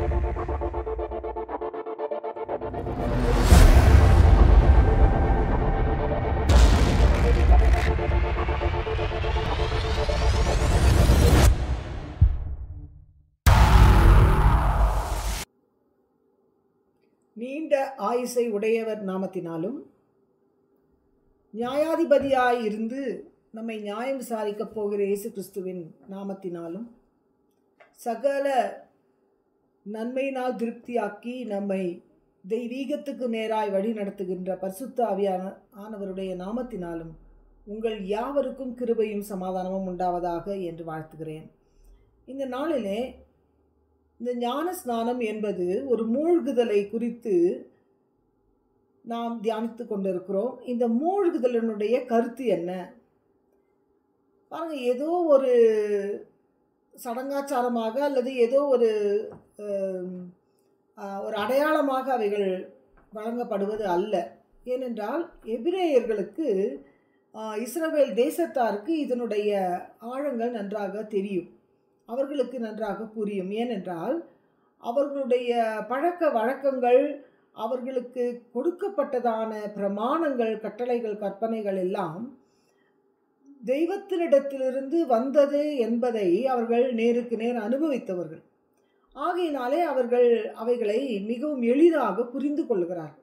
நீண்ட ஆயுசை உடையவர் நாமத்தினாலும் நியாயாதிபதியாய் இருந்து நம்மை நியாயம் விசாரிக்கப் போகிற இயேசு கிறிஸ்துவின் நாமத்தினாலும் சகல நன்மையினால் திருப்தியாக்கி நம்மை தெய்வீகத்துக்கு நேராய் வழி நடத்துகின்ற பரிசுத்த ஆவியான ஆனவருடைய நாமத்தினாலும் உங்கள் யாவருக்கும் கிருபையும் சமாதானமும் உண்டாவதாக என்று வாழ்த்துகிறேன் இந்த நாளிலே இந்த ஞான ஸ்நானம் என்பது ஒரு மூழ்குதலை குறித்து நாம் தியானித்து கொண்டிருக்கிறோம் இந்த மூழ்குதலினுடைய கருத்து என்ன பாருங்க ஏதோ ஒரு சடங்காச்சாரமாக அல்லது ஏதோ ஒரு ஆம், ஆ, ஒரு அடையாளமாக அவைகள் வழங்கப்படுவது அல்ல ஏனென்றால் எபிரேயர்களுக்கு ஆ, இஸ்ரவேல் தேசத்தாருக்கு இதனுடைய ஆழங்கள் நன்றாக தெரியும் அவர்களுக்கு நன்றாக புரியும் ஏனென்றால் அவர்களுடைய பழக்க வழக்கங்கள் அவர்களுக்கு கொடுக்கப்பட்டதான பிரமாணங்கள் கட்டளைகள் கற்பனைகள் எல்லாம் தெய்வத்தினிடத்திலிருந்து வந்தது என்பதை அவர்கள் நேருக்கு நேர் அனுபவித்தவர்கள் ஆகையினாலே அவர்கள் அவைகளை மிகவும் எளிதாக புரிந்து கொள்கிறார்கள்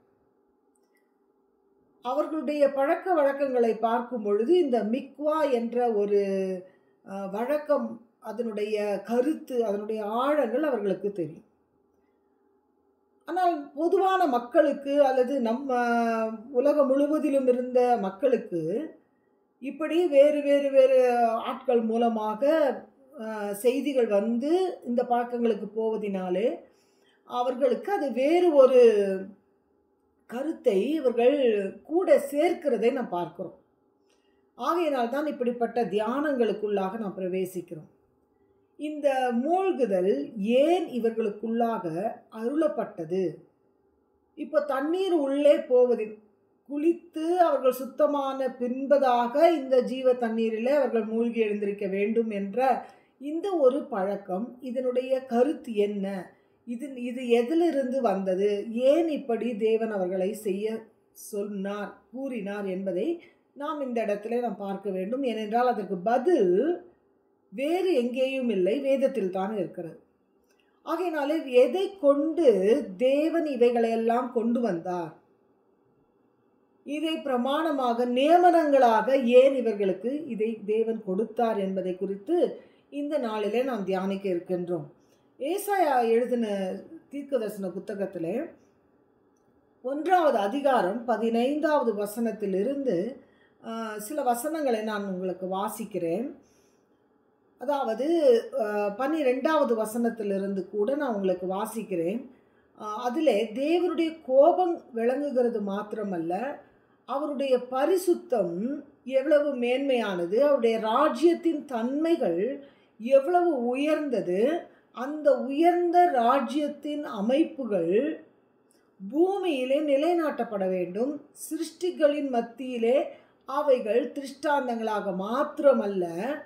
அவர்களுடைய பழக்க வழக்கங்களை பார்க்கும் பொழுது இந்த மிக்வா என்ற ஒரு அஹ், வழக்கம் அதனுடைய கருத்து அதனுடைய ஆழங்கள் அவர்களுக்கு தெரியும் ஆனால் பொதுவான மக்களுக்கு அல்லது நம்ம உலகம் முழுவதிலும் இருந்த மக்களுக்கு இப்படி வேறு வேறு வேறு ஆட்கள் மூலமாக அஹ், செய்திகள் வந்து இந்த பழக்கங்களுக்கு போவதினாலே அவர்களுக்கு அது வேறு ஒரு கருத்தை இவர்கள் கூட சேர்க்கிறதை நாம் பார்க்கிறோம் ஆகையினால் தான் இப்படிப்பட்ட தியானங்களுக்குள்ளாக நாம் பிரவேசிக்கிறோம் இந்த மூழ்குதல் ஏன் இவர்களுக்குள்ளாக அருளப்பட்டது இப்போ தண்ணீர் உள்ளே போவதில் குளித்து அவர்கள் சுத்தமான பின்பதாக இந்த ஜீவ தண்ணீரில் அவர்கள் மூழ்கி எழுந்திருக்க வேண்டும் என்ற இந்த ஒரு பழக்கம் இதனுடைய கருத்து என்ன இது இது எதிலிருந்து வந்தது ஏன் இப்படி தேவன் அவர்களை செய்ய சொன்னார் கூறினார் என்பதை நாம் இந்த இடத்துல நாம் பார்க்க வேண்டும் ஏனென்றால் அதற்கு பதில் வேறு எங்கேயும் இல்லை வேதத்தில் தான் இருக்கிறது ஆகையினாலே எதை கொண்டு தேவன் இவைகளையெல்லாம் கொண்டு வந்தார் இதை பிரமாணமாக நியமனங்களாக ஏன் இவர்களுக்கு இதை தேவன் கொடுத்தார் என்பதை குறித்து இந்த நாளிலே நாம் தியானிக்க இருக்கின்றோம் ஏசாயா எழுதின தீர்க்கதரிசன புத்தகத்திலே ஒன்றாவது அதிகாரம் பதினைந்தாவது வசனத்திலிருந்து ஆஹ், சில வசனங்களை நான் உங்களுக்கு வாசிக்கிறேன் அதாவது ஆஹ், பன்னிரெண்டாவது வசனத்திலிருந்து கூட நான் உங்களுக்கு வாசிக்கிறேன் ஆஹ், அதிலே தேவனுடைய கோபம் விளங்குகிறது மாத்திரமல்ல அவருடைய பரிசுத்தம் எவ்வளவு மேன்மையானது அவருடைய ராஜ்யத்தின் தன்மைகள் எவ்வளவு உயர்ந்தது அந்த உயர்ந்த ராஜ்யத்தின் அமைப்புகள் பூமியிலே நிலைநாட்டப்பட வேண்டும் சிருஷ்டிகளின் மத்தியிலே அவைகள் திருஷ்டாந்தங்களாக மாத்திரமல்ல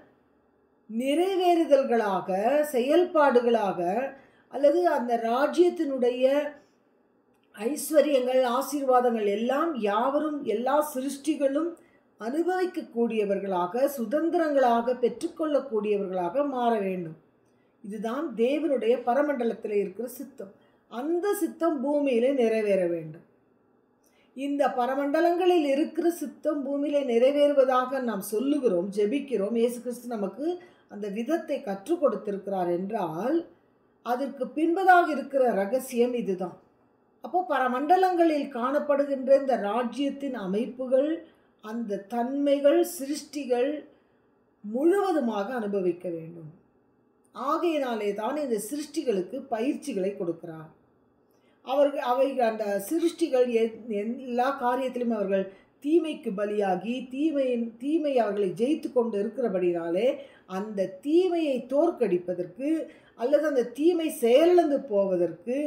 நிறைவேறுதல்களாக செயல்பாடுகளாக அல்லது அந்த ராஜ்யத்தினுடைய ஐஸ்வர்யங்கள் ஆசீர்வாதங்கள் எல்லாம் யாவரும் எல்லா சிருஷ்டிகளும் அனுபவிக்கக்கூடியவர்களாக சுதந்திரங்களாக பெற்றுக்கொள்ளக்கூடியவர்களாக மாற வேண்டும் இதுதான் தேவனுடைய பரமண்டலத்தில் இருக்கிற சித்தம் அந்த சித்தம் பூமியிலே நிறைவேற வேண்டும் இந்த பரமண்டலங்களில் இருக்கிற சித்தம் பூமியிலே நிறைவேறுவதாக நாம் சொல்லுகிறோம் ஜெபிக்கிறோம் இயேசு கிறிஸ்து நமக்கு அந்த விதத்தை கற்றுக் கொடுத்திருக்கிறார் என்றால் அதற்கு பின்பதாக இருக்கிற ரகசியம் இதுதான் அப்போ பரமண்டலங்களில் காணப்படுகின்ற இந்த ராஜ்யத்தின் அமைப்புகள் அந்த தன்மைகள் சிருஷ்டிகள் முழுவதுமாக அனுபவிக்க வேண்டும் ஆகையினாலே தான் இந்த சிருஷ்டிகளுக்கு பயிற்சிகளை கொடுக்கிறார் அவர்கள் அவை அந்த சிருஷ்டிகள் எ- எல்லா காரியத்திலும் அவர்கள் தீமைக்கு பலியாகி தீமையின் தீமை அவர்களை ஜெயித்து கொண்டு இருக்கிறபடினாலே அந்த தீமையை தோற்கடிப்பதற்கு அல்லது அந்த தீமை செயலிழந்து போவதற்கு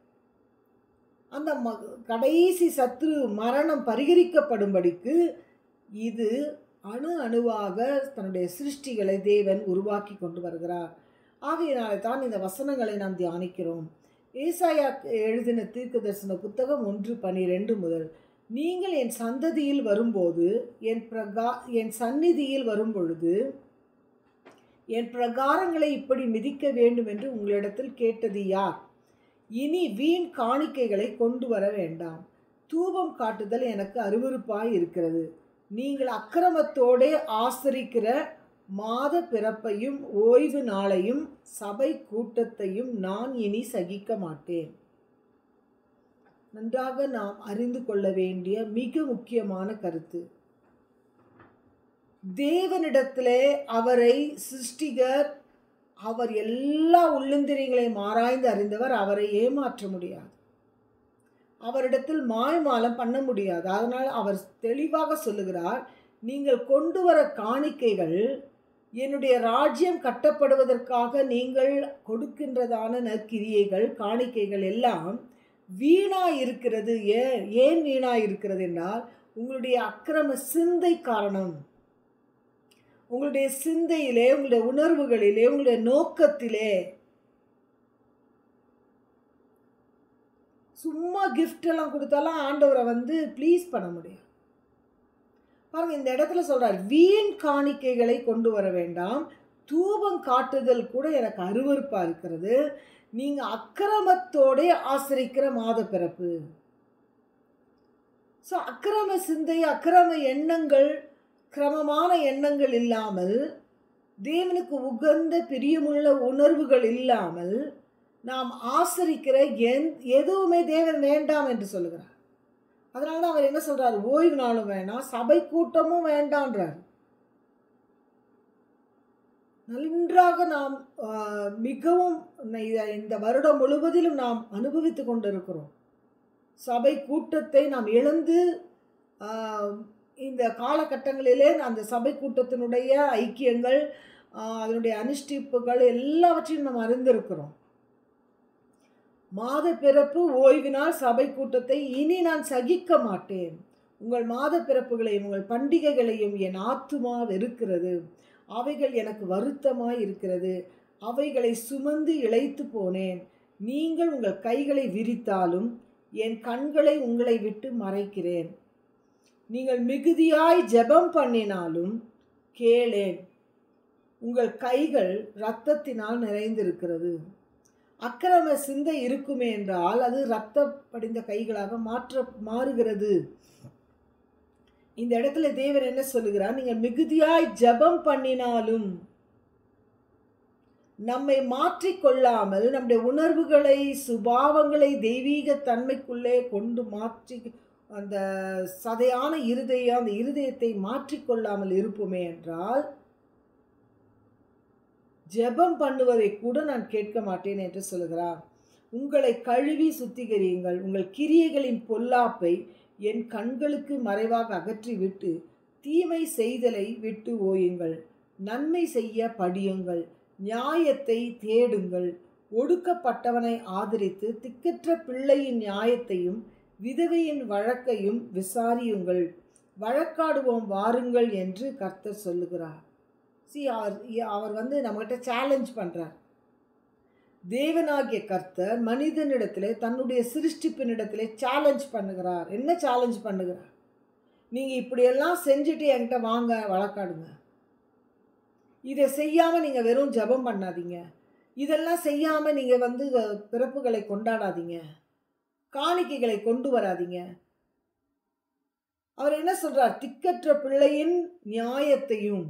அந்த ம கடைசி சத்ரு மரணம் பரிகரிக்கப்படும்படிக்கு இது அணு அணுவாக தன்னுடைய சிருஷ்டிகளை தேவன் உருவாக்கி கொண்டு வருகிறார் ஆகையினாலே தான் இந்த வசனங்களை நாம் தியானிக்கிறோம் ஏசாயா எழுதின தீர்க்க தரிசன புத்தகம் ஒன்று பனிரெண்டு முதல் நீங்கள் என் சந்ததியில் வரும்போது என் பிரகா என் சந்நிதியில் வரும் பொழுது என் பிரகாரங்களை இப்படி மிதிக்க வேண்டும் என்று உங்களிடத்தில் கேட்டது யார் இனி வீண் காணிக்கைகளை கொண்டு வர வேண்டாம் தூபம் காட்டுதல் எனக்கு அருவருப்பாய் இருக்கிறது நீங்கள் அக்கிரமத்தோடே ஆசரிக்கிற மாத பிறப்பையும் ஓய்வு நாளையும் சபை கூட்டத்தையும் நான் இனி சகிக்க மாட்டேன் நன்றாக நாம் அறிந்து கொள்ள வேண்டிய மிக முக்கியமான கருத்து தேவனிடத்திலே அவரை சிருஷ்டிகர் அவர் எல்லா உள்ளந்திரியங்களையும் ஆராய்ந்து அறிந்தவர் அவரை ஏமாற்ற முடியாது அவரிடத்தில் மாய்மாலம் பண்ண முடியாது அதனால் அவர் தெளிவாக சொல்லுகிறார் நீங்கள் கொண்டு வர காணிக்கைகள் என்னுடைய ராஜ்யம் கட்டப்படுவதற்காக நீங்கள் கொடுக்கின்றதான நற்கிரியைகள் காணிக்கைகள் எல்லாம் வீணா இருக்கிறது ஏன் ஏன் வீணா இருக்கிறது என்றால் உங்களுடைய அக்கிரம சிந்தை காரணம் உங்களுடைய சிந்தையிலே உங்களுடைய உணர்வுகளிலே உங்களுடைய நோக்கத்திலே சும்மா கிஃப்ட் எல்லாம் கொடுத்தாலும் ஆண்டவரை வந்து ப்ளீஸ் பண்ண முடியும் பாருங்க இந்த இடத்துல சொல்றார் வீண் காணிக்கைகளை கொண்டு வர வேண்டாம் தூபம் காட்டுதல் கூட எனக்கு அருவருப்பா இருக்கிறது நீங்க அக்கிரமத்தோட ஆசிரிக்கிற மாத பிறப்பு ஸோ அக்கிரம சிந்தை அக்கிரம எண்ணங்கள் கிரமமான எண்ணங்கள் இல்லாமல் தேவனுக்கு உகந்த பிரியமுள்ள உணர்வுகள் இல்லாமல் நாம் ஆசரிக்கிற எந் எதுவுமே தேவன் வேண்டாம் என்று சொல்லுகிறார் அதனால தான் அவர் என்ன சொல்றார் ஓய்வு நாளும் வேண்டாம் சபை கூட்டமும் வேண்டான்றார் நன்றாக நாம் மிகவும் இந்த வருடம் முழுவதிலும் நாம் அனுபவித்து கொண்டிருக்கிறோம் சபை கூட்டத்தை நாம் இழந்து இந்த காலகட்டங்களிலே அந்த சபை கூட்டத்தினுடைய ஐக்கியங்கள் அதனுடைய அனுஷ்டிப்புகள் எல்லாவற்றையும் நாம் அறிந்திருக்கிறோம் மாத பிறப்பு ஓய்வினால் சபை கூட்டத்தை இனி நான் சகிக்க மாட்டேன் உங்கள் மாத பிறப்புகளையும் உங்கள் பண்டிகைகளையும் என் ஆத்துமா வெறுக்கிறது அவைகள் எனக்கு வருத்தமாய் இருக்கிறது அவைகளை சுமந்து இழைத்து போனேன் நீங்கள் உங்கள் கைகளை விரித்தாலும் என் கண்களை உங்களை விட்டு மறைக்கிறேன் நீங்கள் மிகுதியாய் ஜெபம் பண்ணினாலும் கேளேன் உங்கள் கைகள் இரத்தத்தினால் நிறைந்திருக்கிறது அக்கிரம சிந்தை இருக்குமே என்றால் அது இரத்த படிந்த கைகளாக மாற்ற மாறுகிறது இந்த இடத்துல தேவன் என்ன சொல்லுகிறார் நீங்கள் மிகுதியாய் ஜபம் பண்ணினாலும் நம்மை மாற்றிக்கொள்ளாமல் நம்முடைய உணர்வுகளை சுபாவங்களை தெய்வீக தன்மைக்குள்ளே கொண்டு மாற்றி அந்த சதையான இருதயம் அந்த இருதயத்தை மாற்றிக்கொள்ளாமல் இருப்போமே என்றால் ஜெபம் பண்ணுவதை கூட நான் கேட்க மாட்டேன் என்று சொல்கிறார் உங்களை கழுவி சுத்திகரியுங்கள் உங்கள் கிரியைகளின் பொல்லாப்பை என் கண்களுக்கு மறைவாக அகற்றிவிட்டு தீமை செய்தலை விட்டு ஓயுங்கள் நன்மை செய்ய படியுங்கள் நியாயத்தை தேடுங்கள் ஒடுக்கப்பட்டவனை ஆதரித்து திக்கற்ற பிள்ளையின் நியாயத்தையும் விதவையின் வழக்கையும் விசாரியுங்கள் வழக்காடுவோம் வாருங்கள் என்று கர்த்தர் சொல்லுகிறார் சி அவர் அவர் வந்து நம்மகிட்ட சேலஞ்ச் பண்ணுறார் தேவனாகிய கர்த்தர் மனிதனிடத்திலே தன்னுடைய சிருஷ்டிப்பினிடத்திலே சேலஞ்ச் பண்ணுகிறார் என்ன சேலஞ்ச் பண்ணுகிறார் நீங்கள் இப்படியெல்லாம் செஞ்சுட்டு என்கிட்ட வாங்க வழக்காடுங்க இதை செய்யாமல் நீங்கள் வெறும் ஜபம் பண்ணாதீங்க இதெல்லாம் செய்யாமல் நீங்கள் வந்து பிறப்புகளை கொண்டாடாதீங்க காணிக்கைகளை கொண்டு வராதீங்க அவர் என்ன சொல்றார் திக்கற்ற பிள்ளையின் நியாயத்தையும்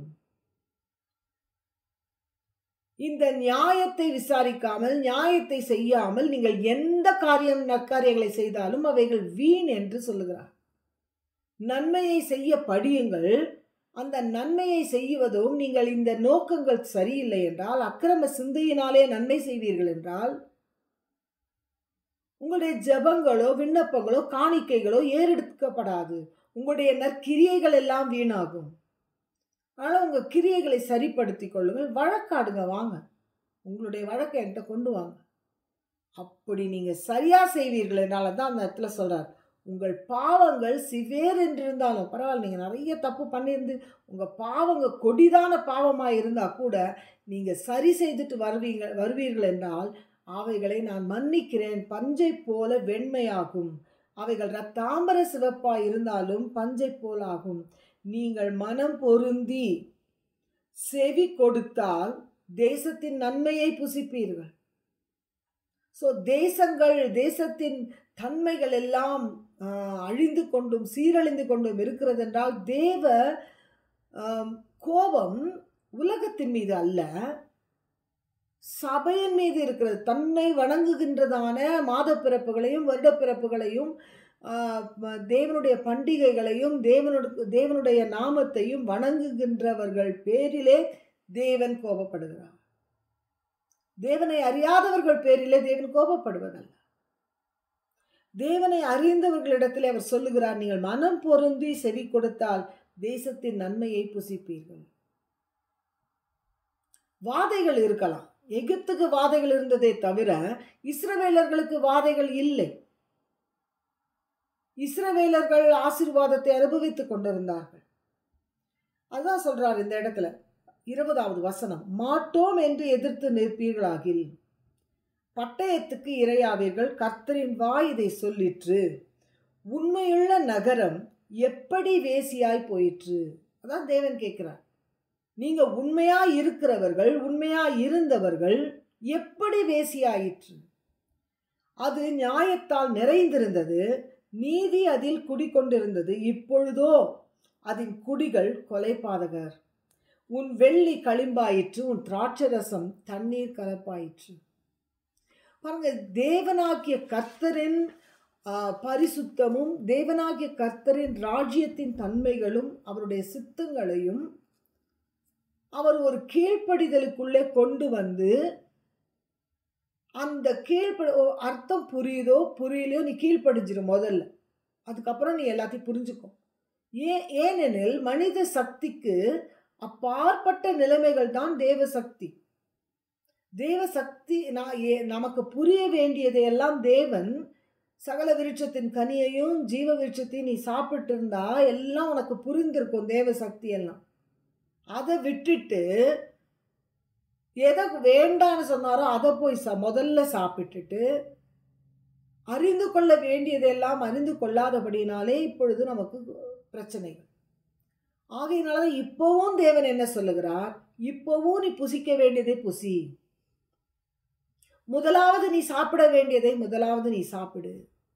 இந்த நியாயத்தை விசாரிக்காமல் நியாயத்தை செய்யாமல் நீங்கள் எந்த காரியம் நற்காரியங்களை செய்தாலும் அவைகள் வீண் என்று சொல்லுகிறார் நன்மையை செய்ய படியுங்கள் அந்த நன்மையை செய்வதும் நீங்கள் இந்த நோக்கங்கள் சரியில்லை என்றால் அக்கிரம சிந்தையினாலே நன்மை செய்வீர்கள் என்றால் உங்களுடைய ஜபங்களோ விண்ணப்பங்களோ காணிக்கைகளோ ஏறெடுக்கப்படாது உங்களுடைய நற்கிரியைகள் எல்லாம் வீணாகும் ஆனால் உங்கள் கிரியைகளை சரிப்படுத்தி கொள்ளுங்கள் வழக்காடுங்க வாங்க உங்களுடைய வழக்கை என்கிட்ட கொண்டு வாங்க அப்படி நீங்கள் சரியாக செய்வீர்கள் என்னால் தான் அந்த இடத்துல சொல்கிறார் உங்கள் பாவங்கள் சிவேர் என்று இருந்தாலும் பரவாயில்ல நீங்கள் நிறைய தப்பு பண்ணியிருந்து உங்கள் பாவங்க கொடிதான பாவமாக இருந்தால் கூட நீங்கள் சரி செய்துட்டு வருவீங்க வருவீர்கள் என்றால் அவைகளை நான் மன்னிக்கிறேன் பஞ்சை போல வெண்மையாகும் அவைகள் ரத்தாம்பர சிவப்பாய் இருந்தாலும் பஞ்சை போலாகும் நீங்கள் மனம் பொருந்தி செவி கொடுத்தால் தேசத்தின் நன்மையை புசிப்பீர்கள் ஸோ தேசங்கள் தேசத்தின் தன்மைகள் எல்லாம் ஆஹ், அழிந்து கொண்டும் சீரழிந்து கொண்டும் இருக்கிறது என்றால் தேவ ஆம், கோபம் உலகத்தின் மீது அல்ல சபையின் மீது இருக்கிறது தன்னை வணங்குகின்றதான மாத பிறப்புகளையும் வருட பிறப்புகளையும் ஆஹ், ம- தேவனுடைய பண்டிகைகளையும் தேவனுடைய தேவனுடைய நாமத்தையும் வணங்குகின்றவர்கள் பேரிலே தேவன் கோபப்படுகிறார் தேவனை அறியாதவர்கள் பேரிலே தேவன் கோபப்படுவதல்ல தேவனை அறிந்தவர்களிடத்தில் அவர் சொல்லுகிறார் நீங்கள் மனம் பொருந்தி செவி கொடுத்தால் தேசத்தின் நன்மையை புசிப்பீர்கள் வாதைகள் இருக்கலாம் எகிப்துக்கு வாதைகள் இருந்ததே தவிர இஸ்ரவேலர்களுக்கு வாதைகள் இல்லை இஸ்ரவேலர்கள் ஆசீர்வாதத்தை அனுபவித்துக் கொண்டிருந்தார்கள் அதான் சொல்றார் இந்த இடத்துல இருபதாவது வசனம் மாட்டோம் என்று எதிர்த்து நிற்பீர்களாகில் பட்டயத்துக்கு இரையாவீர்கள் கர்த்தரின் வாய் இதை சொல்லிற்று உண்மையுள்ள நகரம் எப்படி வேசியாய் போயிற்று அதான் தேவன் கேட்கிறார் நீங்க உண்மையா இருக்கிறவர்கள் உண்மையா இருந்தவர்கள் எப்படி வேசியாயிற்று அது நியாயத்தால் நிறைந்திருந்தது நீதி அதில் குடிக்கொண்டிருந்தது இப்பொழுதோ அதன் குடிகள் கொலைபாதகர் உன் வெள்ளி களிம்பாயிற்று உன் திராட்சரசம் தண்ணீர் கலப்பாயிற்று பாருங்க தேவனாகிய கர்த்தரின் ஆ, பரிசுத்தமும் தேவனாகிய கர்த்தரின் ராஜ்யத்தின் தன்மைகளும் அவருடைய சித்தங்களையும் அவர் ஒரு கீழ்ப்படிதலுக்குள்ளே கொண்டு வந்து அந்த கீழ்ப்ப ஓ, அர்த்தம் புரியுதோ புரியலையோ நீ கீழ்ப்படிஞ்சிரு முதல்ல அதுக்கப்புறம் நீ எல்லாத்தையும் புரிஞ்சுக்கோ ஏன் ஏனெனில் மனித சக்திக்கு அப்பாற்பட்ட நிலைமைகள் தான் தேவ சக்தி தேவ சக்தி நான் ஏ- நமக்கு புரிய வேண்டியதையெல்லாம் தேவன் சகல விருட்சத்தின் கனியையும் ஜீவ விருட்சத்தையும் நீ சாப்பிட்டு இருந்தா எல்லாம் உனக்கு புரிந்திருக்கும் தேவ சக்தி எல்லாம் அதை விட்டுட்டு எதை வேண்டான்னு சொன்னாரோ அதை போய் ச முதல்ல சாப்பிட்டுட்டு அறிந்து கொள்ள வேண்டியதெல்லாம் அறிந்து கொள்ளாதபடினாலே இப்பொழுது நமக்கு பிரச்சனைகள் ஆகையினால தான் இப்போவும் தேவன் என்ன சொல்லுகிறார் இப்போவும் நீ புசிக்க வேண்டியதை புசி முதலாவது நீ சாப்பிட வேண்டியதை முதலாவது நீ சாப்பிடு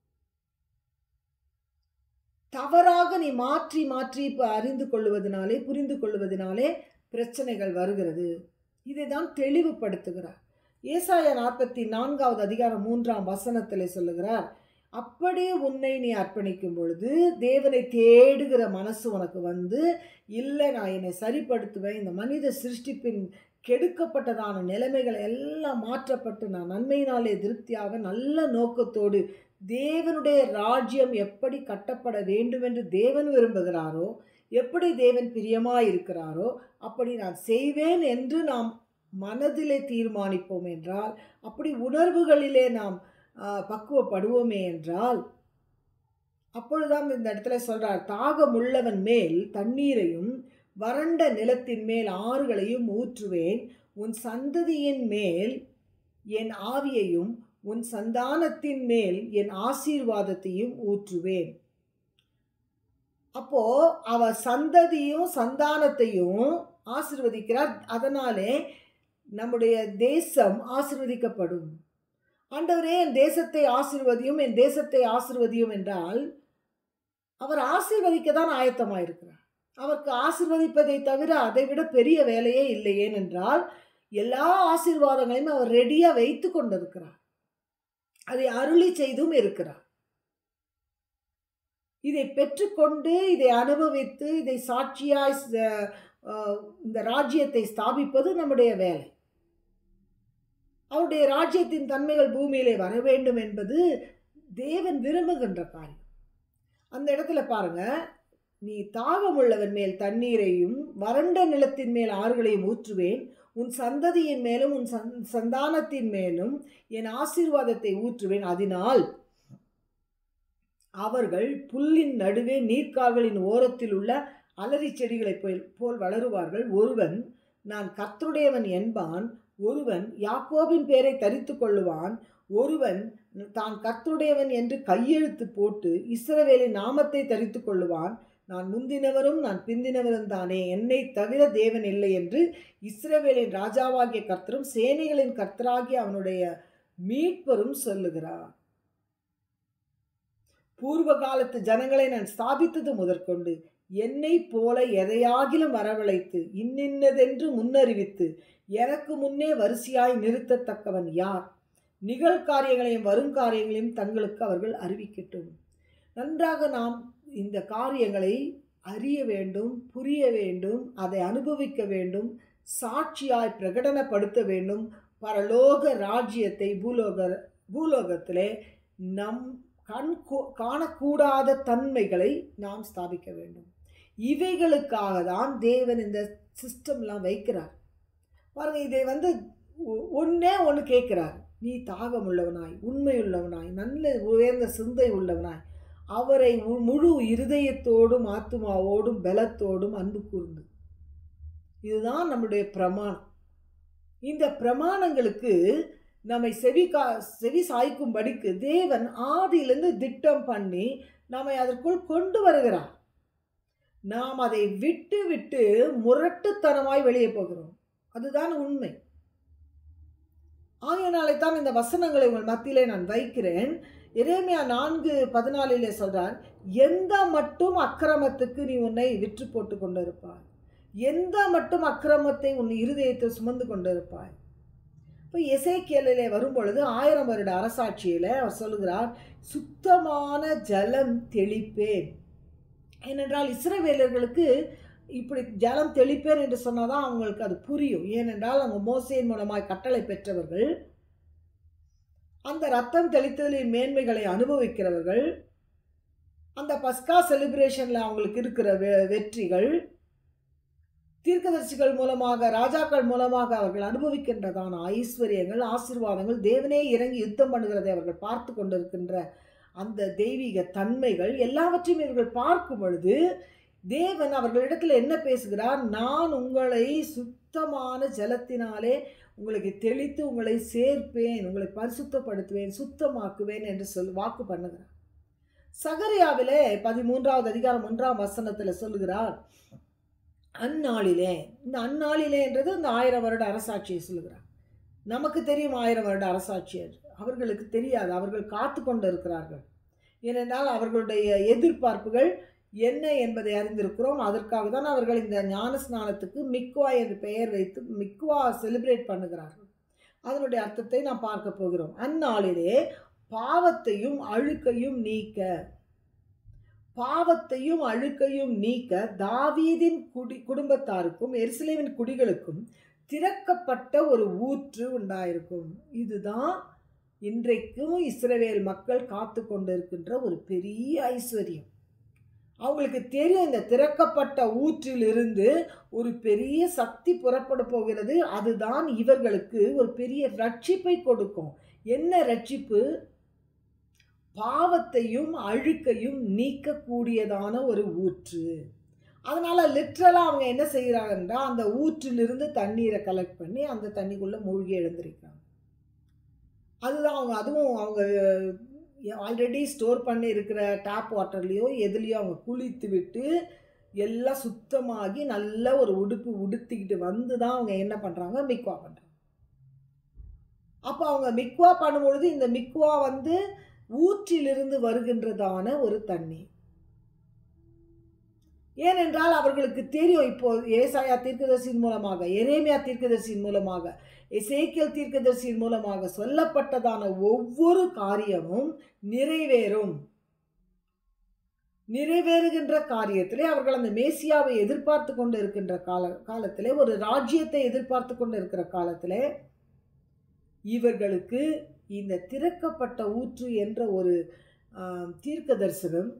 தவறாக நீ மாற்றி மாற்றி இப்போ அறிந்து கொள்வதனாலே புரிந்து கொள்வதனாலே பிரச்சனைகள் வருகிறது இதை தான் தெளிவுபடுத்துகிறார் ஏசாயா நாற்பத்தி நான்காவது அதிகாரம் மூன்றாம் வசனத்தில் சொல்லுகிறார் அப்படியே உன்னை நீ அர்ப்பணிக்கும் பொழுது தேவனை தேடுகிற மனசு உனக்கு வந்து இல்லை நான் என்னை சரிப்படுத்துவேன் இந்த மனித சிருஷ்டிப்பின் கெடுக்கப்பட்டதான நிலைமைகள் எல்லாம் மாற்றப்பட்டு நான் நன்மையினாலே திருப்தியாக நல்ல நோக்கத்தோடு தேவனுடைய ராஜ்யம் எப்படி கட்டப்பட வேண்டும் என்று தேவன் விரும்புகிறாரோ எப்படி தேவன் பிரியமாய் இருக்கிறாரோ அப்படி நான் செய்வேன் என்று நாம் மனதிலே தீர்மானிப்போம் என்றால் அப்படி உணர்வுகளிலே நாம் ஆ, பக்குவப்படுவோமே என்றால் அப்பொழுதுதான் இந்த இடத்துல சொல்றார் தாகமுள்ளவன் மேல் தண்ணீரையும் வறண்ட நிலத்தின் மேல் ஆறுகளையும் ஊற்றுவேன் உன் சந்ததியின் மேல் என் ஆவியையும் உன் சந்தானத்தின் மேல் என் ஆசீர்வாதத்தையும் ஊற்றுவேன் அப்போ அவ சந்ததியும் சந்தானத்தையும் ஆசிர்வதிக்கிறார் அதனாலே நம்முடைய தேசம் ஆசிர்வதிக்கப்படும் ஆண்டவரே என் தேசத்தை ஆசிர்வதியும் என் தேசத்தை ஆசிர்வதியும் என்றால் அவர் ஆசிர்வதிக்க தான் ஆயத்தமாயிருக்கிறார் அவருக்கு ஆசிர்வதிப்பதை தவிர அதை விட பெரிய வேலையே இல்லை ஏனென்றால் எல்லா ஆசீர்வாதங்களையும் அவர் ரெடியாக வைத்து கொண்டிருக்கிறார் அதை அருளி செய்தும் இருக்கிறார் இதை பெற்றுக்கொண்டு இதை அனுபவித்து இதை சாட்சியாய் ச- ஆஹ் இந்த ராஜ்யத்தை ஸ்தாபிப்பது நம்முடைய வேலை அவருடைய ராஜ்யத்தின் தன்மைகள் பூமியிலே வர வேண்டும் என்பது தேவன் விரும்புகின்ற காரியம் அந்த இடத்துல பாருங்க நீ தாகமுள்ளவன் மேல் தண்ணீரையும் வறண்ட நிலத்தின் மேல் ஆறுகளையும் ஊற்றுவேன் உன் சந்ததியின் மேலும் உன் சந்- சந்தானத்தின் மேலும் என் ஆசீர்வாதத்தை ஊற்றுவேன் அதனால் அவர்கள் புல்லின் நடுவே நீர்க்கால்களின் ஓரத்தில் உள்ள அலரி செடிகளைப் போல் போல் வளருவார்கள் ஒருவன் நான் கர்த்தருடையவன் என்பான் ஒருவன் யாக்கோபின் பேரை தரித்து கொள்ளுவான் ஒருவன் தான் கர்த்தருடையவன் என்று கையெழுத்து போட்டு இஸ்ரவேலின் நாமத்தை தரித்து கொள்ளுவான் நான் முந்தினவரும் நான் பிந்தினவரும் தானே என்னை தவிர தேவன் இல்லை என்று இஸ்ரவேலின் ராஜாவாகிய கர்த்தரும் சேனைகளின் கர்த்தராகிய அவனுடைய மீட்பரும் சொல்லுகிறார் பூர்வ காலத்து ஜனங்களை நான் ஸ்தாபித்தது முதற்கொண்டு என்னை போல எதையாகிலும் வரவழைத்து இன்னின்னதென்று முன்னறிவித்து எனக்கு முன்னே வரிசையாய் நிறுத்தத்தக்கவன் யார் நிகழ்காரியங்களையும் வருங்காரியங்களையும் தங்களுக்கு அவர்கள் அறிவிக்கட்டும் நன்றாக நாம் இந்த காரியங்களை அறிய வேண்டும் புரிய வேண்டும் அதை அனுபவிக்க வேண்டும் சாட்சியாய் பிரகடனப்படுத்த வேண்டும் பரலோக ராஜ்யத்தை பூலோக பூலோகத்திலே நம் கண் காணக்கூடாத தன்மைகளை நாம் ஸ்தாபிக்க வேண்டும் இவைகளுக்காக தான் தேவன் இந்த சிஸ்டம்லாம் வைக்கிறார் பாருங்க இதை வந்து ஒன்றே ஒன்று கேட்குறார் நீ தாகம் உள்ளவனாய் உண்மையுள்ளவனாய் நல்ல உயர்ந்த சிந்தை உள்ளவனாய் அவரை முழு இருதயத்தோடும் ஆத்மாவோடும் பலத்தோடும் அன்பு கூர்ந்து இதுதான் நம்முடைய பிரமாணம் இந்த பிரமாணங்களுக்கு நம்மை செவி கா செவி சாய்க்கும்படிக்கு தேவன் ஆதியிலிருந்து திட்டம் பண்ணி நம்மை அதற்குள் கொண்டு வருகிறார் நாம் அதை விட்டு விட்டு முரட்டுத்தனமாய் வெளியே போகிறோம் அதுதான் உண்மை ஆகையினாலே தான் இந்த வசனங்களை உங்கள் மத்தியிலே நான் வைக்கிறேன் இறைமையா நான்கு பதினாலிலே சொல்றார் எந்த மட்டும் அக்கிரமத்துக்கு நீ உன்னை விற்று போட்டு கொண்டிருப்பாய் எந்த மட்டும் அக்கிரமத்தை உன் இருதயத்தை சுமந்து கொண்டிருப்பாய் இப்போ எசைக்கியலிலே வரும்பொழுது ஆயிரம் வருட அரசாட்சியில் அவர் சொல்லுகிறார் சுத்தமான ஜலம் தெளிப்பேன் ஏனென்றால் இஸ்ரவேலர்களுக்கு இப்படி ஜலம் தெளிப்பேன் என்று சொன்னாதான் அவங்களுக்கு அது புரியும் ஏனென்றால் அவங்க மோசையின் மூலமாய் கட்டளை பெற்றவர்கள் அந்த ரத்தம் தெளித்தலின் மேன்மைகளை அனுபவிக்கிறவர்கள் அந்த பஸ்கா செலிப்ரேஷனில் அவங்களுக்கு இருக்கிற வெ வெற்றிகள் தீர்க்கதரிசிகள் மூலமாக ராஜாக்கள் மூலமாக அவர்கள் அனுபவிக்கின்றதான ஐஸ்வர்யங்கள் ஆசீர்வாதங்கள் தேவனே இறங்கி யுத்தம் பண்ணுகிறதை அவர்கள் பார்த்து கொண்டிருக்கின்ற அந்த தெய்வீக தன்மைகள் எல்லாவற்றையும் இவர்கள் பார்க்கும் பொழுது தேவன் அவர்களிடத்தில் என்ன பேசுகிறார் நான் உங்களை சுத்தமான ஜலத்தினாலே உங்களுக்கு தெளித்து உங்களை சேர்ப்பேன் உங்களை பரிசுத்தப்படுத்துவேன் சுத்தமாக்குவேன் என்று சொல் வாக்கு பண்ணுகிறார் சகரியாவிலே பதிமூன்றாவது அதிகாரம் ஒன்றாம் வசனத்தில் சொல்லுகிறார் அந்நாளிலே இந்த அந்நாளிலே என்றது இந்த ஆயிரம் வருட அரசாட்சியை சொல்லுகிறார் நமக்கு தெரியும் ஆயிரம் வருட அரசாட்சி அவர்களுக்கு தெரியாது அவர்கள் காத்து கொண்டு இருக்கிறார்கள் ஏனென்றால் அவர்களுடைய எதிர்பார்ப்புகள் என்ன என்பதை அறிந்திருக்கிறோம் அதற்காக தான் அவர்கள் இந்த ஞான ஸ்நானத்துக்கு மிக்வா என்று பெயர் வைத்து மிக்வா செலிப்ரேட் பண்ணுகிறார்கள் அதனுடைய அர்த்தத்தை நாம் பார்க்க போகிறோம் அந்நாளிலே பாவத்தையும் அழுக்கையும் நீக்க பாவத்தையும் அழுக்கையும் நீக்க தாவீதின் குடி குடும்பத்தாருக்கும் எருசலேமின் குடிகளுக்கும் திறக்கப்பட்ட ஒரு ஊற்று உண்டாயிருக்கும் இதுதான் இன்றைக்கும் இஸ்ரவேல் மக்கள் காத்து கொண்டிருக்கின்ற ஒரு பெரிய ஐஸ்வர்யம் அவங்களுக்கு தெரியும் இந்த திறக்கப்பட்ட ஊற்றிலிருந்து ஒரு பெரிய சக்தி புறப்பட போகிறது அதுதான் இவர்களுக்கு ஒரு பெரிய ரட்சிப்பை கொடுக்கும் என்ன ரட்சிப்பு பாவத்தையும் அழுக்கையும் நீக்கக்கூடியதான ஒரு ஊற்று அதனால் லிட்ரலாக அவங்க என்ன செய்கிறாங்கன்னா அந்த ஊற்றிலிருந்து தண்ணீரை கலெக்ட் பண்ணி அந்த தண்ணிக்குள்ளே மூழ்கி எழுந்திருக்கிறாங்க அதுதான் அவங்க அதுவும் அவங்க ஆல்ரெடி ஸ்டோர் பண்ணி இருக்கிற டேப் வாட்டர்லேயோ எதுலேயோ அவங்க குளித்து விட்டு எல்லாம் சுத்தமாகி நல்ல ஒரு உடுப்பு உடுத்திக்கிட்டு வந்து தான் அவங்க என்ன பண்ணுறாங்க மிக்வா பண்ணுறாங்க அப்போ அவங்க மிக்வா பண்ணும்பொழுது இந்த மிக்வா வந்து ஊற்றிலிருந்து வருகின்றதான ஒரு தண்ணி ஏனென்றால் அவர்களுக்கு தெரியும் இப்போ ஏசாயா தீர்க்கதர்சியின் மூலமாக எரேமியா தீர்க்கதர்சியின் மூலமாக எசேக்கியல் தீர்க்கதர்சியின் மூலமாக சொல்லப்பட்டதான ஒவ்வொரு காரியமும் நிறைவேறும் நிறைவேறுகின்ற காரியத்திலே அவர்கள் அந்த மேசியாவை எதிர்பார்த்து கொண்டு இருக்கின்ற கால காலத்திலே ஒரு ராஜ்யத்தை எதிர்பார்த்து கொண்டு இருக்கிற காலத்திலே இவர்களுக்கு இந்த திறக்கப்பட்ட ஊற்று என்ற ஒரு தீர்க்க தரிசனம்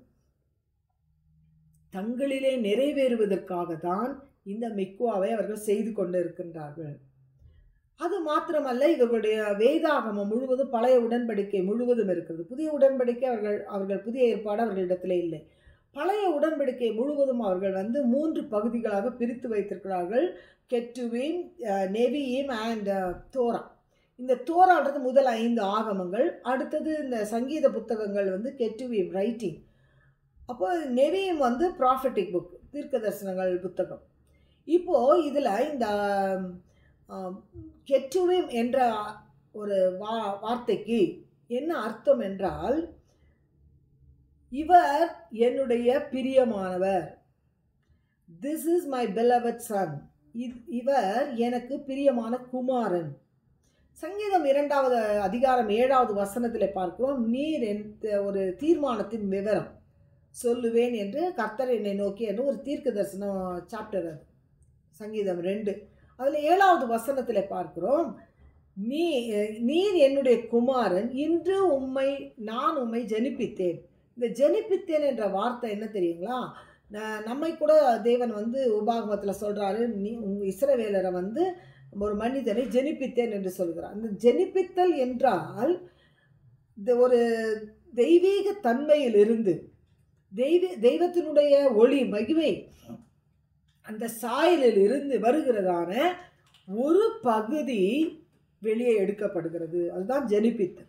தங்களிலே நிறைவேறுவதற்காக தான் இந்த மிக்குவாவை அவர்கள் செய்து கொண்டு இருக்கின்றார்கள் அது மாத்திரமல்ல இவர்களுடைய வேதாகமம் முழுவதும் பழைய உடன்படிக்கை முழுவதும் இருக்கிறது புதிய உடன்படிக்கை அவர்கள் அவர்கள் புதிய ஏற்பாடு அவர்களிடத்தில் இல்லை பழைய உடன்படிக்கை முழுவதும் அவர்கள் வந்து மூன்று பகுதிகளாக பிரித்து வைத்திருக்கிறார்கள் கெட்டுவீம் நெவியீம் அண்ட் தோரா இந்த தோரான்றது முதல் ஐந்து ஆகமங்கள் அடுத்தது இந்த சங்கீத புத்தகங்கள் வந்து கெட்டுவீம் ரைட்டிங் அப்போ நெவியும் வந்து ப்ராஃபிட்டிக் புக் தீர்க்க தரிசனங்கள் புத்தகம் இப்போது இதில் இந்த கெட்டுவீம் என்ற ஒரு வா வார்த்தைக்கு என்ன அர்த்தம் என்றால் இவர் என்னுடைய பிரியமானவர் this is my beloved son இவர் எனக்கு பிரியமான குமாரன் சங்கீதம் இரண்டாவது அதிகாரம் ஏழாவது வசனத்தில் பார்க்கிறோம் நீர் என் ஒரு தீர்மானத்தின் விவரம் சொல்லுவேன் என்று கர்த்தர் என்னை நோக்கி என்று ஒரு தீர்க்க தரிசனம் சாப்டர் அது சங்கீதம் ரெண்டு அதில் ஏழாவது வசனத்தில் பார்க்கிறோம் நீ நீர் என்னுடைய குமாரன் இன்று உம்மை நான் உம்மை ஜனிப்பித்தேன் இந்த ஜனிப்பித்தேன் என்ற வார்த்தை என்ன தெரியுங்களா நம்மை கூட தேவன் வந்து உபாகமத்தில் சொல்கிறாரு நீ உங்கள் இஸ்ரவேலரை வந்து ஒரு மனிதனை ஜெனிப்பித்தேன் என்று சொல்கிறார் அந்த ஜெனிப்பித்தல் என்றால் இந்த ஒரு தெய்வீக தன்மையிலிருந்து தெய்வ தெய்வத்தினுடைய ஒளி மகிமை அந்த சாயலில் இருந்து வருகிறதான ஒரு பகுதி வெளியே எடுக்கப்படுகிறது அதுதான் ஜெனிப்பித்தல்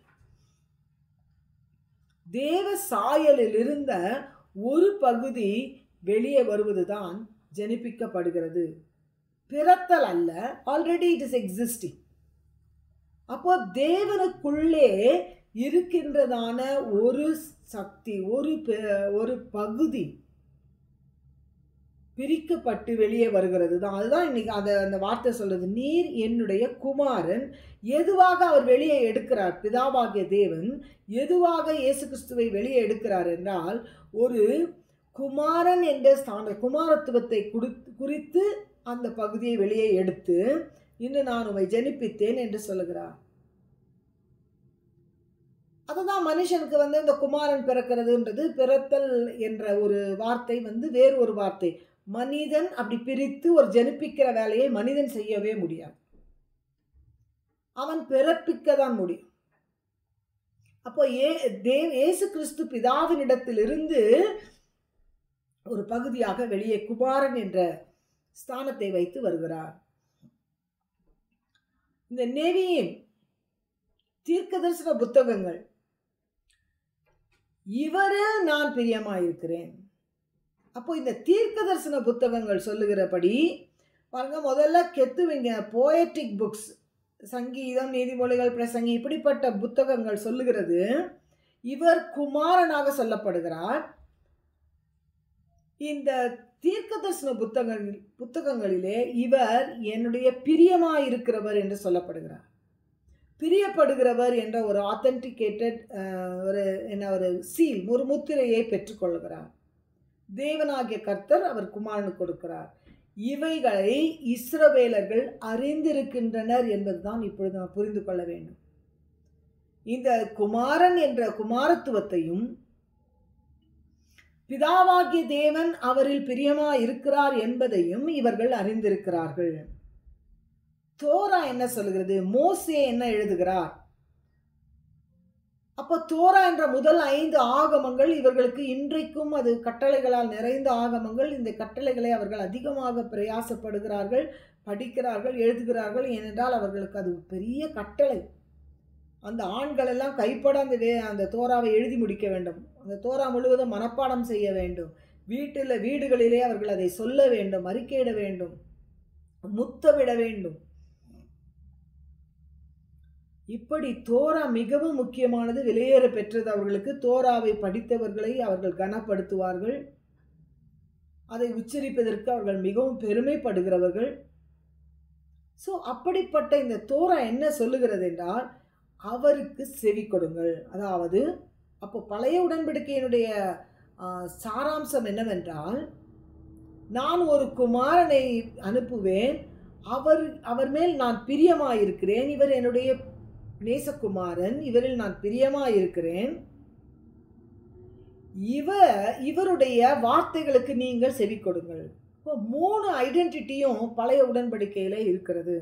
தேவ சாயலில் இருந்த ஒரு பகுதி வெளியே வருவது தான் ஜெனிப்பிக்கப்படுகிறது பிறத்தல் அல்ல ஆல்ரெடி இட் இஸ் எக்ஸிஸ்டிங் அப்போ தேவனுக்குள்ளே இருக்கின்றதான ஒரு சக்தி ஒரு ஒரு பகுதி பிரிக்கப்பட்டு வெளியே வருகிறது தான் அதுதான் இன்னைக்கு அதை அந்த வார்த்தை சொல்றது நீர் என்னுடைய குமாரன் எதுவாக அவர் வெளியே எடுக்கிறார் பிதாவாகிய தேவன் எதுவாக இயேசு கிறிஸ்துவை வெளியே எடுக்கிறார் என்றால் ஒரு குமாரன் என்ற ஸ்தான குமாரத்துவத்தை குறித்து அந்த பகுதியை வெளியே எடுத்து இன்று நான் உமை ஜனிப்பித்தேன் என்று சொல்லுகிறார் அதுதான் மனுஷனுக்கு வந்து இந்த குமாரன் பிறக்கிறதுன்றது பிறத்தல் என்ற ஒரு வார்த்தை வந்து வேறு ஒரு வார்த்தை மனிதன் அப்படி பிரித்து ஒரு ஜனிப்பிக்கிற வேலையை மனிதன் செய்யவே முடியாது அவன் பிறப்பிக்க தான் முடியும் அப்போ ஏ தேவ் ஏசு கிறிஸ்து பிதாவினிடத்திலிருந்து ஒரு பகுதியாக வெளியே குமாரன் என்ற ஸ்தானத்தை வைத்து வருகிறார் இந்த நெவியின் தீர்க்க தரிசன புத்தகங்கள் இவரு நான் பிரியமாயிருக்கிறேன் அப்போ இந்த தீர்க்க தரிசன புத்தகங்கள் சொல்லுகிறபடி பாருங்க முதல்ல கெத்துவீங்க போயட்டிக் புக்ஸ் சங்கீதம் நீதிமொழிகள் பிரசங்கி இப்படிப்பட்ட புத்தகங்கள் சொல்லுகிறது இவர் குமாரனாக சொல்லப்படுகிறார் இந்த தீர்க்க தரிசன புத்தகங்கள் புத்தகங்களிலே இவர் என்னுடைய பிரியமாயிருக்கிறவர் என்று சொல்லப்படுகிறார் பிரியப்படுகிறவர் என்ற ஒரு ஆத்தன்டிகேட்டட் ஒரு என்ன ஒரு சீல் ஒரு முத்திரையை பெற்றுக்கொள்கிறார் தேவனாகிய கர்த்தர் அவர் குமாரனு கொடுக்கிறார் இவைகளை இஸ்ரவேலர்கள் அறிந்திருக்கின்றனர் என்பதுதான் இப்பொழுது நாம் புரிந்து கொள்ள வேண்டும் இந்த குமாரன் என்ற குமாரத்துவத்தையும் பிதாவாகிய தேவன் அவரில் பிரியமா இருக்கிறார் என்பதையும் இவர்கள் அறிந்திருக்கிறார்கள் தோரா என்ன சொல்லுகிறது மோசே என்ன எழுதுகிறார் அப்போ தோரா என்ற முதல் ஐந்து ஆகமங்கள் இவர்களுக்கு இன்றைக்கும் அது கட்டளைகளால் நிறைந்த ஆகமங்கள் இந்த கட்டளைகளை அவர்கள் அதிகமாக பிரயாசப்படுகிறார்கள் படிக்கிறார்கள் எழுதுகிறார்கள் ஏனென்றால் அவர்களுக்கு அது பெரிய கட்டளை அந்த ஆண்கள் எல்லாம் கைப்பட அந்த வே அந்த தோராவை எழுதி முடிக்க வேண்டும் அந்த தோரா முழுவதும் மனப்பாடம் செய்ய வேண்டும் வீட்டில் வீடுகளிலே அவர்கள் அதை சொல்ல வேண்டும் அறிக்கையிட வேண்டும் முத்தமிட வேண்டும் இப்படி தோரா மிகவும் முக்கியமானது வெளியேற பெற்றது அவர்களுக்கு தோராவை படித்தவர்களை அவர்கள் கனப்படுத்துவார்கள் அதை உச்சரிப்பதற்கு அவர்கள் மிகவும் பெருமைப்படுகிறவர்கள் ஸோ அப்படிப்பட்ட இந்த தோரா என்ன சொல்லுகிறது என்றால் அவருக்கு செவி கொடுங்கள் அதாவது அப்போ பழைய உடன்படிக்கையினுடைய சாராம்சம் என்னவென்றால் நான் ஒரு குமாரனை அனுப்புவேன் அவர் அவர் மேல் நான் பிரியமாயிருக்கிறேன் இவர் என்னுடைய நேசகுமாரன் இவரில் நான் பிரியமாயிருக்கிறேன் இவர் இவருடைய வார்த்தைகளுக்கு நீங்கள் செவி கொடுங்கள் இப்போ மூணு ஐடென்டிட்டியும் பழைய உடன்படிக்கையில் இருக்கிறது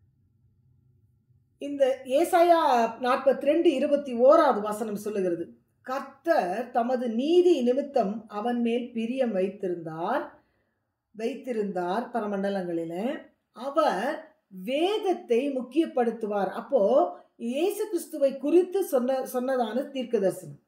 இந்த ஏசாயா நாற்பத்தி ரெண்டு இருபத்தி ஓராவது வசனம் சொல்லுகிறது கர்த்தர் தமது நீதி நிமித்தம் அவன் மேல் பிரியம் வைத்திருந்தார் வைத்திருந்தார் பரமண்டலங்களிலே அவர் வேதத்தை முக்கியப்படுத்துவார் அப்போ இயேசு கிறிஸ்துவை குறித்து சொன்ன சொன்னதான தீர்க்க தரிசனம்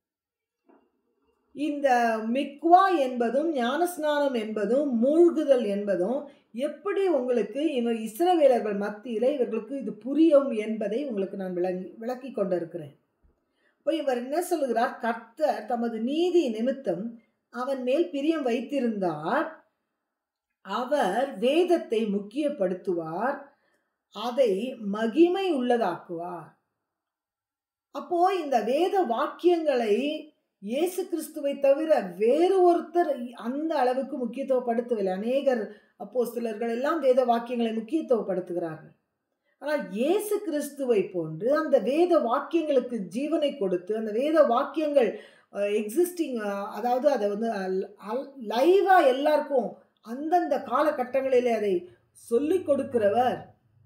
இந்த மிக்வா என்பதும் ஞானஸ்நானம் என்பதும் மூழ்குதல் என்பதும் எப்படி உங்களுக்கு இவர் இஸ்ரவேலர்கள் மத்தியில் இவர்களுக்கு இது புரியும் என்பதை உங்களுக்கு நான் விளங்கி விளக்கி கொண்டிருக்கிறேன் இப்போ இவர் என்ன சொல்லுகிறார் கர்த்தர் தமது நீதி நிமித்தம் அவன் மேல் பிரியம் வைத்திருந்தார் அவர் வேதத்தை முக்கியப்படுத்துவார் அதை மகிமை உள்ளதாக்குவார் அப்போ இந்த வேத வாக்கியங்களை இயேசு கிறிஸ்துவை தவிர வேறு ஒருத்தர் அந்த அளவுக்கு முக்கியத்துவப்படுத்தவில்லை அநேகர் அப்போ சிலர்கள் எல்லாம் வேத வாக்கியங்களை முக்கியத்துவப்படுத்துகிறார்கள் ஆனால் இயேசு கிறிஸ்துவை போன்று அந்த வேத வாக்கியங்களுக்கு ஜீவனை கொடுத்து அந்த வேத வாக்கியங்கள் எக்ஸிஸ்டிங் அதாவது அதை வந்து லைவாக எல்லாருக்கும் அந்தந்த காலகட்டங்களிலே அதை சொல்லிக் கொடுக்கிறவர்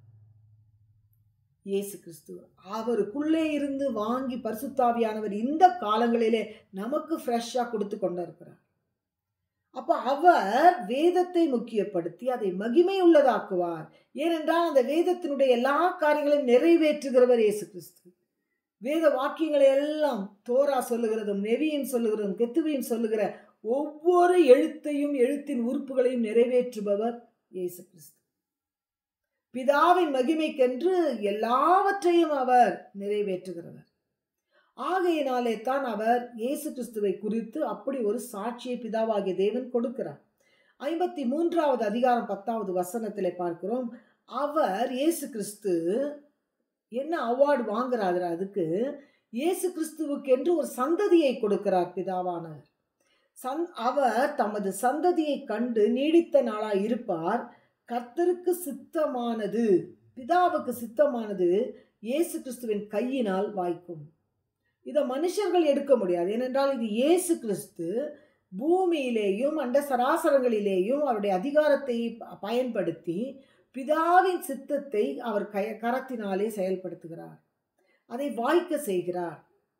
இயேசு கிறிஸ்து அவருக்குள்ளே இருந்து வாங்கி பரிசுத்தாவியானவர் இந்த காலங்களிலே நமக்கு ஃப்ரெஷ்ஷாக கொடுத்து கொண்டிருக்கிறார் அப்போ அவர் வேதத்தை முக்கியப்படுத்தி அதை மகிமை உள்ளதாக்குவார் ஏனென்றால் அந்த வேதத்தினுடைய எல்லா காரியங்களையும் நிறைவேற்றுகிறவர் இயேசு கிறிஸ்து வேத வாக்கியங்களை எல்லாம் தோரா சொல்லுகிறதும் நெவியும் சொல்லுகிறதும் கெத்துவியும் சொல்லுகிற ஒவ்வொரு எழுத்தையும் எழுத்தின் உறுப்புகளையும் நிறைவேற்றுபவர் இயேசு கிறிஸ்து பிதாவின் மகிமைக்கென்று எல்லாவற்றையும் அவர் நிறைவேற்றுகிறவர் ஆகையினாலே தான் அவர் இயேசு கிறிஸ்துவை குறித்து அப்படி ஒரு சாட்சியை பிதாவாகிய தேவன் கொடுக்கிறார் ஐம்பத்தி மூன்றாவது அதிகாரம் பத்தாவது வசனத்தில் பார்க்கிறோம் அவர் இயேசு கிறிஸ்து என்ன அவார்டு வாங்குறாரு அதுக்கு இயேசு கிறிஸ்துவுக்கு என்று ஒரு சந்ததியை கொடுக்கிறார் பிதாவானவர் சந் அவர் தமது சந்ததியை கண்டு நீடித்த நாளாய் இருப்பார் கர்த்தருக்கு சித்தமானது பிதாவுக்கு சித்தமானது இயேசு கிறிஸ்துவின் கையினால் வாய்க்கும் இதை மனுஷர்கள் எடுக்க முடியாது ஏனென்றால் இது இயேசு கிறிஸ்து பூமியிலேயும் அண்ட சராசரங்களிலேயும் அவருடைய அதிகாரத்தை பயன்படுத்தி பிதாவின் சித்தத்தை அவர் கய கரத்தினாலே செயல்படுத்துகிறார் அதை வாய்க்க செய்கிறார்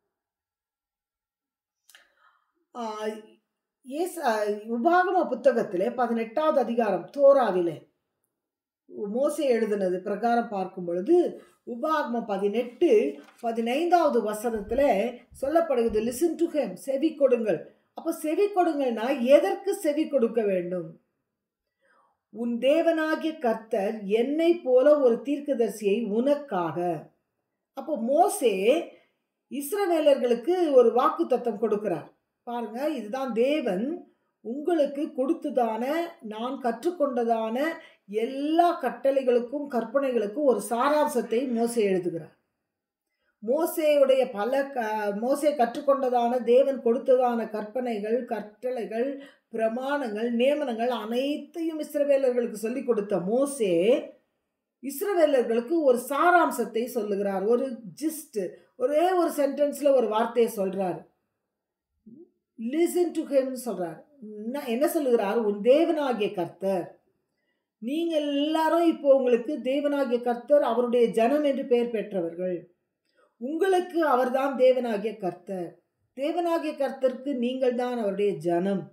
ஏஸ் உபாகம புத்தகத்திலே பதினெட்டாவது அதிகாரம் தோராவிலே மோசை எழுதினது பிரகாரம் பார்க்கும் பொழுது உபாகமம் பதினெட்டு பதினைந்தாவது வசனத்தில் சொல்லப்படுகிறது லிசன் டு ஹெம் செவி கொடுங்கள் அப்போ செவி கொடுங்கள்னா எதற்கு செவி கொடுக்க வேண்டும் உன் தேவனாகிய கர்த்தர் என்னை போல ஒரு தீர்க்கதரிசியை உனக்காக அப்போ மோசே இஸ்ரவேலர்களுக்கு ஒரு வாக்கு தத்தம் கொடுக்கிறார் பாருங்க இதுதான் தேவன் உங்களுக்கு கொடுத்ததான நான் கற்றுக்கொண்டதான எல்லா கட்டளைகளுக்கும் கற்பனைகளுக்கும் ஒரு சாராம்சத்தை மோசே எழுதுகிறார் மோசேயுடைய பல க மோசே கற்றுக்கொண்டதான தேவன் கொடுத்ததான கற்பனைகள் கட்டளைகள் பிரமாணங்கள் நியமனங்கள் அனைத்தையும் இஸ்ரவேலர்களுக்கு சொல்லிக் கொடுத்த மோசே இஸ்ரவேலர்களுக்கு ஒரு சாராம்சத்தை சொல்லுகிறார் ஒரு ஜிஸ்ட் ஒரே ஒரு சென்டென்ஸில் ஒரு வார்த்தையை சொல்கிறார் லிசன் டு ஹெம் சொல்கிறார் என்ன சொல்லுகிறார் உன் தேவனாகிய கர்த்தர் நீங்கள் எல்லாரும் இப்போ உங்களுக்கு தேவனாகிய கர்த்தர் அவருடைய ஜனம் என்று பெயர் பெற்றவர்கள் உங்களுக்கு அவர்தான் தேவனாகிய கர்த்தர் தேவனாகிய கர்த்தருக்கு நீங்கள் தான் அவருடைய ஜனம்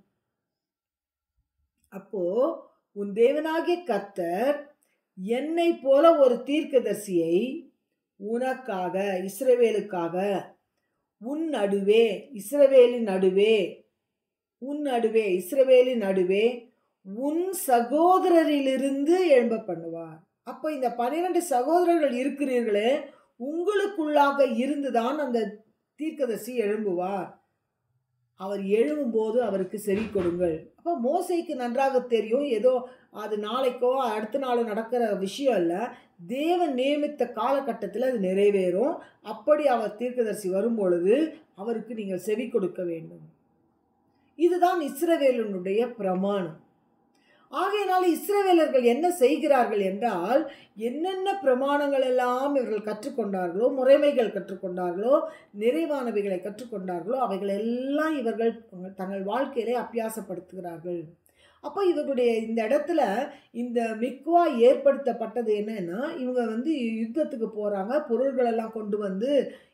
அப்போ உன் தேவனாகிய கர்த்தர் என்னை போல ஒரு தீர்க்கதரிசியை உனக்காக இஸ்ரவேலுக்காக உன் நடுவே இஸ்ரவேலின் நடுவே உன் நடுவே இஸ்ரவேலின் நடுவே உன் சகோதரரிலிருந்து எழும்ப பண்ணுவார் அப்போ இந்த பன்னிரெண்டு சகோதரர்கள் இருக்கிறீர்களே உங்களுக்குள்ளாக இருந்துதான் அந்த தீர்க்கதரிசி எழும்புவார் அவர் எழும்பும்போது அவருக்கு செவி கொடுங்கள் அப்போ மோசைக்கு நன்றாக தெரியும் ஏதோ அது நாளைக்கோ அடுத்த நாளோ நடக்கிற விஷயம் இல்லை தேவன் நியமித்த காலகட்டத்தில் அது நிறைவேறும் அப்படி அவர் தீர்க்கதரிசி வரும்பொழுது அவருக்கு நீங்கள் செவி கொடுக்க வேண்டும் இதுதான் இஸ்ரவேலனுடைய பிரமாணம் ஆகையினால இஸ்ரவேலர்கள் என்ன செய்கிறார்கள் என்றால் என்னென்ன பிரமாணங்கள் எல்லாம் இவர்கள் கற்றுக்கொண்டார்களோ முறைமைகள் கற்றுக்கொண்டார்களோ நிறைவானவைகளை கற்றுக்கொண்டார்களோ அவைகள் எல்லாம் இவர்கள் தங்கள் வாழ்க்கையிலே அபியாசப்படுத்துகிறார்கள் அப்போ இவர்களுடைய இந்த இடத்துல இந்த மிக்வா ஏற்படுத்தப்பட்டது என்னன்னா இவங்க வந்து யுத்தத்துக்கு போகிறாங்க பொருள்களெல்லாம் கொண்டு வந்து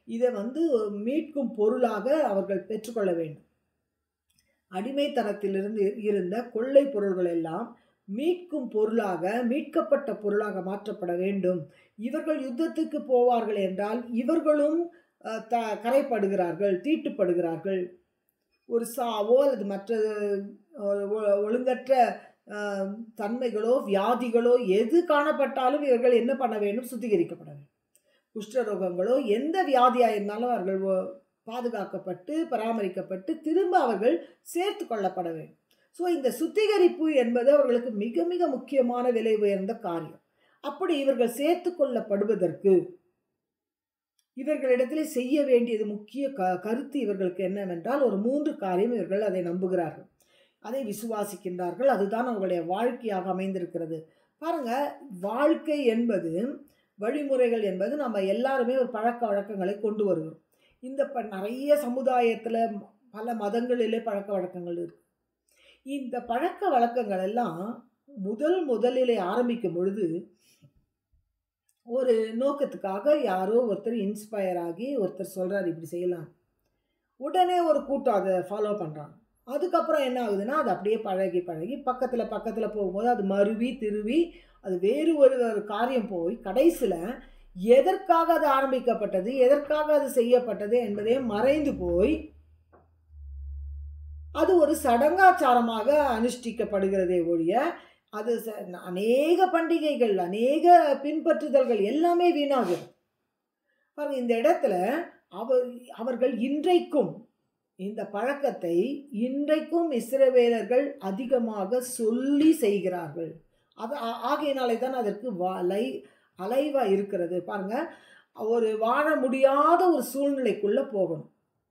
இதை வந்து மீட்கும் பொருளாக அவர்கள் பெற்றுக்கொள்ள வேண்டும் அடிமைத்தனத்திலிருந்து இருந்த கொள்ளை பொருள்கள் எல்லாம் மீட்கும் பொருளாக மீட்கப்பட்ட பொருளாக மாற்றப்பட வேண்டும் இவர்கள் யுத்தத்துக்கு போவார்கள் என்றால் இவர்களும் அஹ், த கரைப்படுகிறார்கள் தீட்டுப்படுகிறார்கள் ஒரு சாவோ அல்லது மற்ற அஹ், ஒ- ஒழுங்கற்ற அஹ், தன்மைகளோ வியாதிகளோ எது காணப்பட்டாலும் இவர்கள் என்ன பண்ண வேண்டும் சுத்திகரிக்கப்பட வேண்டும் குஷ்டரோகங்களோ எந்த வியாதியாக இருந்தாலும் அவர்கள் ஒ- பாதுகாக்கப்பட்டு பராமரிக்கப்பட்டு திரும்ப அவர்கள் சேர்த்து கொள்ளப்பட வேண்டும் ஸோ இந்த சுத்திகரிப்பு என்பது அவர்களுக்கு மிக மிக முக்கியமான விலை உயர்ந்த காரியம் அப்படி இவர்கள் சேர்த்து கொள்ளப்படுவதற்கு இவர்களிடத்திலே செய்ய வேண்டியது முக்கிய க கருத்து இவர்களுக்கு என்னவென்றால் ஒரு மூன்று காரியம் இவர்கள் அதை நம்புகிறார்கள் அதை விசுவாசிக்கின்றார்கள் அதுதான் அவர்களுடைய வாழ்க்கையாக அமைந்திருக்கிறது பாருங்க வாழ்க்கை என்பது வழிமுறைகள் என்பது நம்ம எல்லாருமே ஒரு பழக்க வழக்கங்களை கொண்டு வருகிறோம் இந்த ப நிறைய சமுதாயத்தில் பல மதங்களிலே பழக்க வழக்கங்கள் இருக்கு இந்த பழக்க வழக்கங்கள் எல்லாம் முதல் முதலிலே ஆரம்பிக்கும் பொழுது ஒரு நோக்கத்துக்காக யாரோ ஒருத்தர் இன்ஸ்பயர் ஆகி ஒருத்தர் சொல்கிறார் இப்படி செய்யலாம் உடனே ஒரு கூட்டம் அதை ஃபாலோ பண்ணுறாங்க அதுக்கப்புறம் என்ன ஆகுதுன்னா அது அப்படியே பழகி பழகி பக்கத்தில் பக்கத்தில் போகும்போது அது மருவி திருவி அது வேறு ஒரு ஒரு காரியம் போய் கடைசியில் எதற்காக அது ஆரம்பிக்கப்பட்டது எதற்காக அது செய்யப்பட்டது என்பதே மறைந்து போய் அது ஒரு சடங்காச்சாரமாக அனுஷ்டிக்கப்படுகிறதே ஒழிய அது ச- அநேக பண்டிகைகள் அநேக பின்பற்றுதல்கள் எல்லாமே வீணாகும் பாருங்க இந்த இடத்துல அவர் அவர்கள் இன்றைக்கும் இந்த பழக்கத்தை இன்றைக்கும் இஸ்ரவேலர்கள் அதிகமாக சொல்லி செய்கிறார்கள் அது ஆ- ஆகையினாலே தான் அதற்கு வலை அலைவா இருக்கிறது பாருங்க ஒரு வாழ முடியாத ஒரு சூழ்நிலைக்குள்ள போகணும்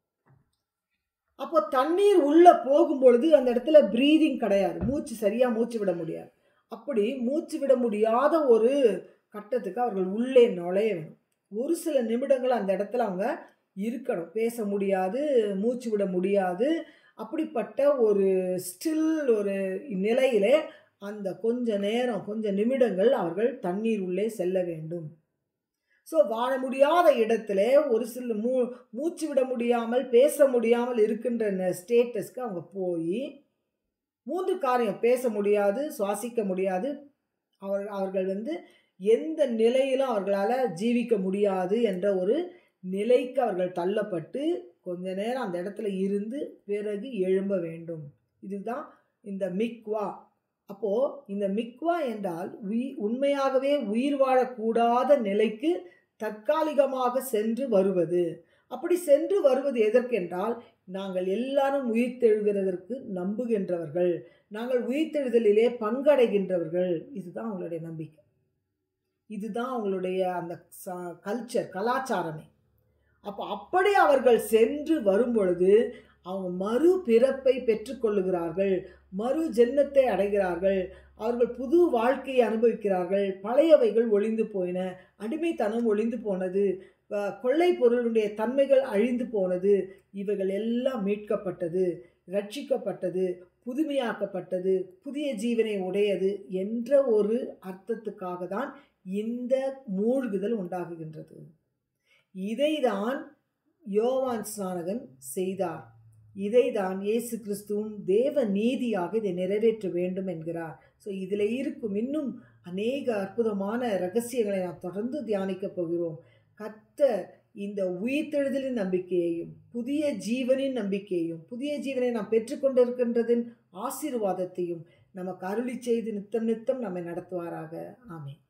அப்போ தண்ணீர் உள்ள போகும்பொழுது அந்த இடத்துல ப்ரீதிங் கிடையாது மூச்சு சரியா மூச்சு விட முடியாது அப்படி மூச்சு விட முடியாத ஒரு கட்டத்துக்கு அவர்கள் உள்ளே நுழைய வேணும் ஒரு சில நிமிடங்கள் அந்த இடத்துல அவங்க இருக்கணும் பேச முடியாது மூச்சு விட முடியாது அப்படிப்பட்ட ஒரு ஸ்டில் ஒரு நிலையிலே அந்த கொஞ்ச நேரம் கொஞ்ச நிமிடங்கள் அவர்கள் தண்ணீர் உள்ளே செல்ல வேண்டும் ஸோ வாழ முடியாத இடத்துல ஒரு சில மூ மூச்சு விட முடியாமல் பேச முடியாமல் இருக்கின்ற ஸ்டேட்டஸ்க்கு அவங்க போய் மூன்று காரியம் பேச முடியாது சுவாசிக்க முடியாது அவர் அவர்கள் வந்து எந்த நிலையிலும் அவர்களால் ஜீவிக்க முடியாது என்ற ஒரு நிலைக்கு அவர்கள் தள்ளப்பட்டு கொஞ்ச நேரம் அந்த இடத்துல இருந்து பிறகு எழும்ப வேண்டும் இதுதான் இந்த மிக்வா அப்போது இந்த மிக்வா என்றால் உயி உண்மையாகவே உயிர் வாழக்கூடாத நிலைக்கு தற்காலிகமாக சென்று வருவது அப்படி சென்று வருவது எதற்கென்றால் நாங்கள் எல்லாரும் உயிர்த்தெழுகிறதற்கு நம்புகின்றவர்கள் நாங்கள் உயிர்த்தெழுதலிலே பங்கடைகின்றவர்கள் இதுதான் அவங்களுடைய நம்பிக்கை இதுதான் அவங்களுடைய அந்த கல்ச்சர் கலாச்சாரமே அப்போ அப்படி அவர்கள் சென்று வரும்பொழுது அவங்க மறு பிறப்பை பெற்றுக்கொள்ளுகிறார்கள் மறு ஜென்மத்தை அடைகிறார்கள் அவர்கள் புது வாழ்க்கையை அனுபவிக்கிறார்கள் பழையவைகள் ஒளிந்து போயின அடிமைத்தனம் ஒளிந்து போனது வ- கொள்ளை பொருளுடைய தன்மைகள் அழிந்து போனது இவைகள் எல்லாம் மீட்கப்பட்டது ரட்சிக்கப்பட்டது புதுமையாக்கப்பட்டது புதிய ஜீவனை உடையது என்ற ஒரு அர்த்தத்துக்காக தான் இந்த மூழ்குதல் உண்டாகுகின்றது இதைதான் யோவான் ஸ்நானகன் செய்தார் இதைதான் இயேசு கிறிஸ்துவும் தேவ நீதியாக இதை நிறைவேற்ற வேண்டும் என்கிறார் ஸோ இதில் இருக்கும் இன்னும் அநேக அற்புதமான ரகசியங்களை நாம் தொடர்ந்து தியானிக்கப் போகிறோம் கர்த்தர் இந்த உயிர்த்தெழுதலின் நம்பிக்கையையும் புதிய ஜீவனின் நம்பிக்கையையும் புதிய ஜீவனை நாம் பெற்றுக்கொண்டிருக்கின்றதின் ஆசீர்வாதத்தையும் நமக்கு அருளி செய்து நித்தம் நித்தம் நம்மை நடத்துவாராக ஆமென்